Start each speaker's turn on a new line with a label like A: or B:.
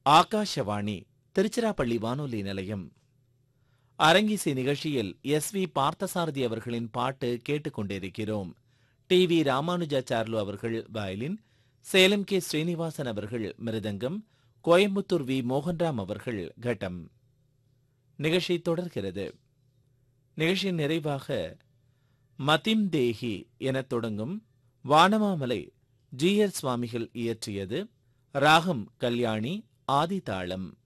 A: ஆகாஷவாணி திருச்சிராப்பள்ளி வானொலி நிலையம் அரங்கிசை நிகழ்ச்சியில் எஸ் வி பார்த்தசாரதி அவர்களின் பாட்டு கேட்டுக்கொண்டிருக்கிறோம் டி வி ராமானுஜாச்சார்லு அவர்கள் வயலின் சேலம் கே ஸ்ரீனிவாசன் அவர்கள் மிருதங்கம் கோயம்புத்தூர் வி மோகன்ராம் அவர்கள் கட்டம் நிகழ்ச்சி தொடர்கிறது நிகழ்ச்சியின் நிறைவாக மதிம் தேஹி எனத் தொடங்கும் வானமாமலை ஜி எல் சுவாமிகள் இயற்றியது ராகம் கல்யாணி ஆதிதாளம்